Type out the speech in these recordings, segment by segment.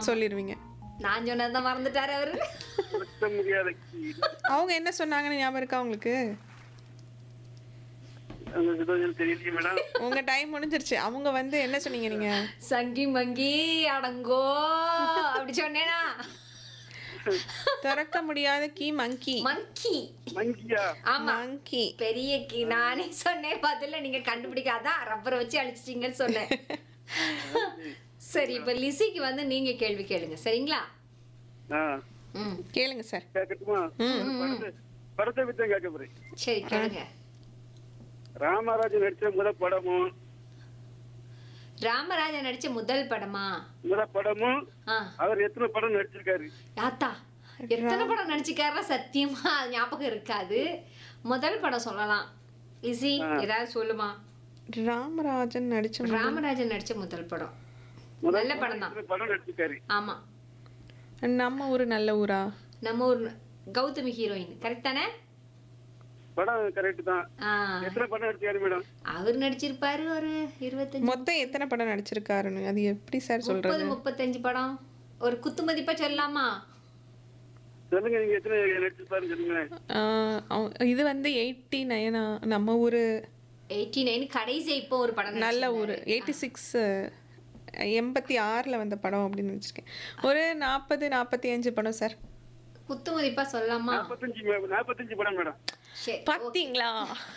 சொல்லிடுவீங்க நான் சொன்னதான் மறந்துட்டாரு அவரு மறக்க முடியாத கீ அவங்க என்ன சொன்னாங்கன்னு ஞாபகம் இருக்கா உங்களுக்கு உங்களுக்கு ஏதோ எனக்கு தெரியலையே மேடம் உங்க டைம் முடிஞ்சிருச்சு அவங்க வந்து என்ன சொன்னீங்க நீங்க சங்கி மங்கி அடங்கோ அப்படி சொன்னேனா திறக்க முடியாத கீ மங்கி மங்கி மங்கியா ஆமா மங்கி பெரிய கீ நானே சொன்னேன் பதில்ல நீங்க கண்டுபிடிக்காதான் ரப்பரை வச்சு அழிச்சிட்டீங்கன்னு சொன்னேன் சரி இப்ப லிசிக்கு வந்து நீங்க கேள்வி கேளுங்க சரிங்களா ஆ ம் கேளுங்க சார் கேட்கட்டுமா படத்தை படத்தை பத்தி கேட்க போறேன் சரி கேளுங்க ராமராஜன் நடிச்ச முத படமும் ராமராஜன் நடிச்ச முதல் படமா முத படமும் ஆ அவர் எத்தனை படம் நடிச்சிருக்காரு யாத்தா எத்தனை படம் நடிச்சுக்காரா சத்தியமா அது ஞாபகம் இருக்காது முதல் படம் சொல்லலாம் லிசி ஏதாவது சொல்லுமா ராமராஜன் நடிச்ச மு- ராமராஜன் நடிச்ச முதல் படம் முதல் நல்ல படம் தான் எத்தனை படம் நடிச்சிருக்காரு ஆமா நம்ம ஊரு நல்ல ஊரா நம்ம ஊர் கௌதமி ஹீரோயின் கரெக்ட் தானே படம் கரெக்ட் தான் ஆ, எத்தனை படம் நடிச்சாரு மேடம் அவர் நடிச்சிருப்பாரு ஒரு இருபத்தஞ்சு மொத்தம் எத்தனை படம் நடிச்சிருக்காருன்னு அது எப்படி சார் சொல்றது முப்பது முப்பத்தஞ்சு படம் ஒரு குத்து மதிப்பா சொல்லலாமா சொல்லுங்க நீங்க எத்தனை நடிச்சிருப்பாருன்னு சொல்லுங்க ஆஹ் அவ- இது வந்து எயிட்டி நைனா நம்ம ஊரு எயிட்டி நைன் கடைசி இப்போ ஒரு படம் நல்ல ஊரு எயிட்டி சிக்ஸ் எண்பத்தி ஆறில் வந்த படம் அப்படின்னு நினச்சிருக்கேன் ஒரு நாற்பது நாற்பத்தி அஞ்சு படம் சார் குத்து மதிப்பா சொல்லலாமா நாற்பத்தஞ்சு மே- நாற்பத்தஞ்சு படம் மேடம் சரி பார்த்தீங்களா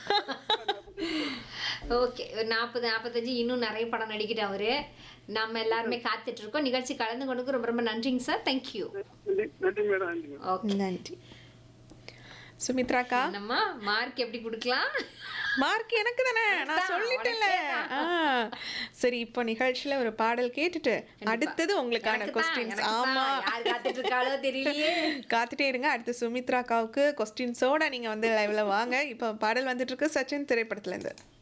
ஓகே ஒரு நாற்பது நாற்பத்தஞ்சு இன்னும் நிறைய படம் நடிக்கிட்டு அவரு நம்ம எல்லாருமே காத்துட்டு இருக்கோம் நிகழ்ச்சி கலந்து கொண்டு ரொம்ப ரொம்ப நன்றிங்க சார் தேங்க்யூ நன்றி நன்றி மேடம் நன்றி மேடம் ஓகே நன்றி சுமித்ராக்கா என்னம்மா மார்க் எப்படி கொடுக்கலாம் மார்க் எனக்கு தானே நான் சொல்லிட்டேன்ல ஆ. சரி இப்போ நிகழ்ச்சியில ஒரு பாடல் கேட்டுட்டு அடுத்தது உங்களுக்கான எனக்கு தான், கொஸ்டின்ஸ் எனக்கு தான். ஆமா யார் காத்துட்டு இருக்காளோ தெரியலையே காத்துட்டே இருங்க அடுத்து சுமித்ராக்காவுக்கு கொஸ்டின்ஸோட நீங்க வந்து லைவ்ல வாங்க இப்போ பாடல் வந்துட்டு இருக்கு சச்சின் திரைப்படத்துல இருந்து